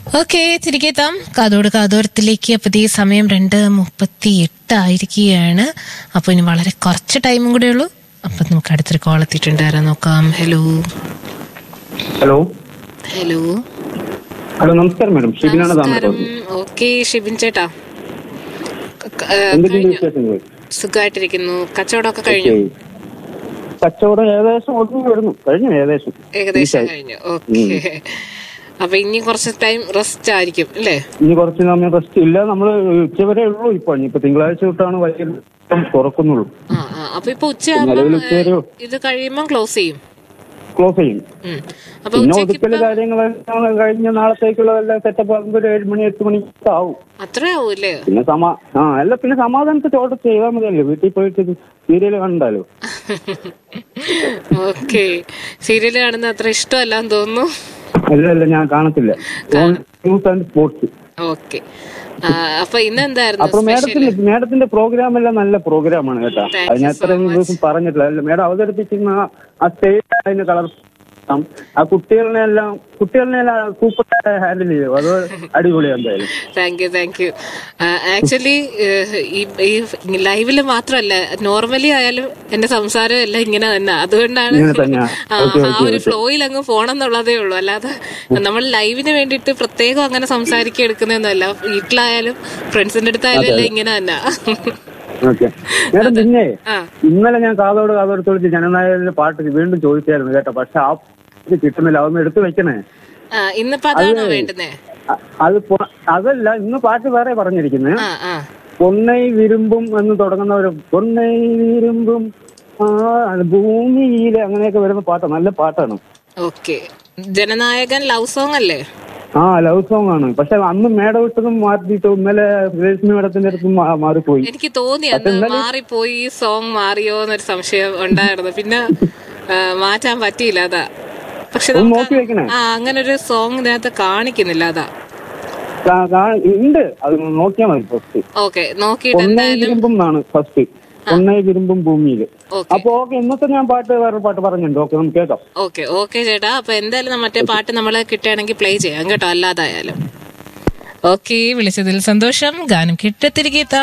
Okay തിരികെ എത്താം കാതോട് കാതോരത്തിലേക്ക് അപ്പൊ ഈ സമയം രണ്ട് മുപ്പത്തി എട്ട് ആയിരിക്കുകയാണ് അപ്പൊ ഇനി വളരെ കുറച്ച് ടൈമും കൂടെ ഉള്ളൂ അപ്പൊ നമുക്ക് അടുത്തൊരു കോൾ എത്തിയിട്ടുണ്ടായിരുന്നു നോക്കാം ഹലോ ഹലോ ഹലോ ഹലോ നമസ്കാരം മാഡം ഷിബിനാണ് നമസ്കാരം താമസം ഓക്കെ ഷിബിൻ ചേട്ടാ ക- ഏ, എന്തൊക്കെയുണ്ട് കഴിഞ്ഞു. വിശേഷങ്ങൾ സുഖമായിട്ടിരിക്കുന്നു കച്ചവടമൊക്കെ കഴിഞ്ഞു ഓക്കേ. കച്ചവടം ഏകദേശം ഒതുങ്ങി വരുന്നു കഴിഞ്ഞു ഏകദേശം ഏകദേശം ഈ കഴിഞ്ഞു ഓക്കെ അപ്പൊ ഇനി കുറച്ച് ടൈം റെസ്റ്റ് ആയിരിക്കും അല്ലേ ഇനി കുറച്ച് സമയം റെസ്റ്റ് ഇല്ല നമ്മൾ ഉച്ചവരെ ഉള്ളൂ ഇപ്പൊ ഇപ്പൊ തിങ്കളാഴ്ച തൊട്ടാണ് വൈകുന്നേരം തുറക്കുന്നുള്ളൂ ആ ആ അപ്പൊ ഇപ്പൊ ഉച്ചയാകുമ്പോ നിലവിൽ ഉച്ചവരെ ഇത് കഴിയുമ്പോ ക്ലോസ് ചെയ്യും ക്ലോസ് ചെയ്യും ഉം. അപ്പൊ പിന്നെ ഉച്ചയ്ക്ക് ഒതുക്കല് ഇപ്പൊ കാര്യങ്ങളെല്ലാം കഴിഞ്ഞ നാളത്തേക്കുള്ളതെല്ലാം സെറ്റപ്പ് ആകുമ്പോൾ ഒരു ഏഴ് മണി എട്ട് മണി ആവും അത്രേ ആവൂല്ലേ പിന്നെ സമാ ആ അല്ല പിന്നെ സമാധാനത്തിൽ ഓർഡർ ചെയ്താൽ മതിയല്ലോ വീട്ടിൽ പോയിട്ട് സീരിയൽ കണ്ടാലോ ഓക്കെ സീരിയല് കാണുന്ന അത്ര ഇഷ്ടമല്ലാന്ന് തോന്നുന്നു അല്ല അല്ല ഞാൻ കാണത്തില്ല ന്യൂസ് ആൻഡ് സ്പോർട്സ് ഓക്കെ അപ്പൊ ഇന്ന് എന്തായിരുന്നു അപ്പൊ മേഡത്തിന്റെ മേഡത്തിന്റെ പ്രോഗ്രാം എല്ലാം നല്ല പ്രോഗ്രാമാണ് കേട്ടോ Thank അത് ഞാൻ you so ഇത്രയും much. ദിവസം പറഞ്ഞിട്ടില്ല അല്ല മേഡം അവതരിപ്പിക്കുന്ന ആ- ആ സ്റ്റേജ് അതിന് കളർ ആ കുട്ടികളെ എല്ലാം കുട്ടികളെ എല്ലാം സൂപ്പർ ഹാൻഡിൽ ചെയ്യും അത് അടിപൊളിയാണ് എന്തായാലും thank you thank you actually ഈ ലൈവില് മാത്രമല്ല നോർമലി ആയാലും എന്റെ സംസാരം എല്ലാം ഇങ്ങനെ തന്നെ അതുകൊണ്ടാണ് ഇങ്ങനെ തന്നെയാ? ആ Okay, ആ okay, ഒരു okay. ഫ്ലോയിൽ അങ്ങ് പോണെന്നുള്ളതേ ഉള്ളൂ അല്ലാതെ നമ്മൾ ലൈവിന് വേണ്ടിയിട്ട് പ്രത്യേകം അങ്ങനെ സംസാരിക്കുക എടുക്കുന്നതൊന്നുമല്ല വീട്ടിലായാലും ഫ്രണ്ട്സിന്റെ അടുത്തായാലും എല്ലാം ഇങ്ങനെ തന്നെ ഓക്കെ മേഡം പിന്നെ ആ ഇന്നലെ ഞാൻ കാതോട് കാതോട് വിളിച്ച് ജനനായകന്റെ പാട്ട് വീണ്ടും ചോദിച്ചായിരുന്നു കേട്ടോ പക്ഷെ ആ ഇത് കിട്ടുന്നില്ല അതൊന്ന് എടുത്തു വെക്കണേ ആ ഇന്നിപ്പോ അതാണോ വേണ്ടുന്നേ അ- അത് പൊ- അതല്ല ഇന്ന് പാട്ട് വേറെ പറഞ്ഞിരിക്കുന്നത് ആ ആ പൊന്നൈ വിരുമ്പും എന്ന് തുടങ്ങുന്ന ഒരു പൊന്നൈ വിരുമ്പും ആ അത് ഭൂമിയിലെ അങ്ങനെയൊക്കെ വരുന്ന പാട്ടാണ് നല്ല പാട്ടാണ് ഓക്കെ ജനനായകൻ ലവ് സോങ് അല്ലേ ആ ലവ് സോങ് ആണ് പക്ഷെ അന്ന് മേടം ഇട്ടതും മാറ്റിയിട്ട് ഇന്നലെ രശ്മി മേഡത്തിന്റെ അടുത്തും മാ- മാറിപ്പോയി എനിക്ക് തോന്നി അന്ന് മാറിപ്പോയി ഈ സോങ് മാറിയോ എന്നൊരു സംശയം ഉണ്ടായിരുന്നു പിന്നെ ആ, മാറ്റാൻ പറ്റിയില്ല അതാ പക്ഷെ ഒന്ന് നമുക്ക് നോക്കി വെക്കണേ ആ അങ്ങനെ ഒരു സോങ് ഇതിനകത്ത് കാണിക്കുന്നില്ല അതാ കാ- കാ- ഉണ്ട് അത് നോക്കിയാൽ മതി ഫസ്റ്റ് ഓക്കെ നോക്കിയിട്ട് പൊന്നൈ എന്തായാലും വിരുമ്പും എന്നാണ് ഫസ്റ്റ് പൊന്നൈ വിരുമ്പും ഭൂമിയിൽ ഓക്കെ അപ്പൊ ഓക്കെ ഇന്നത്തെ ഞാൻ പാട്ട് വേറെ പാട്ട് പറഞ്ഞിട്ടുണ്ട് ഓക്കെ നമുക്ക് കേൾക്കാം ഓക്കെ ഓക്കെ ചേട്ടാ അപ്പൊ എന്തായാലും ന- മറ്റേ പാട്ട് നമ്മളെ കിട്ടുകയാണെങ്കിൽ പ്ലേ ചെയ്യാം കേട്ടോ അല്ലാതായാലും ഓക്കെ വിളിച്ചതിൽ സന്തോഷം ഗാനം കിട്ടത്തിരികെ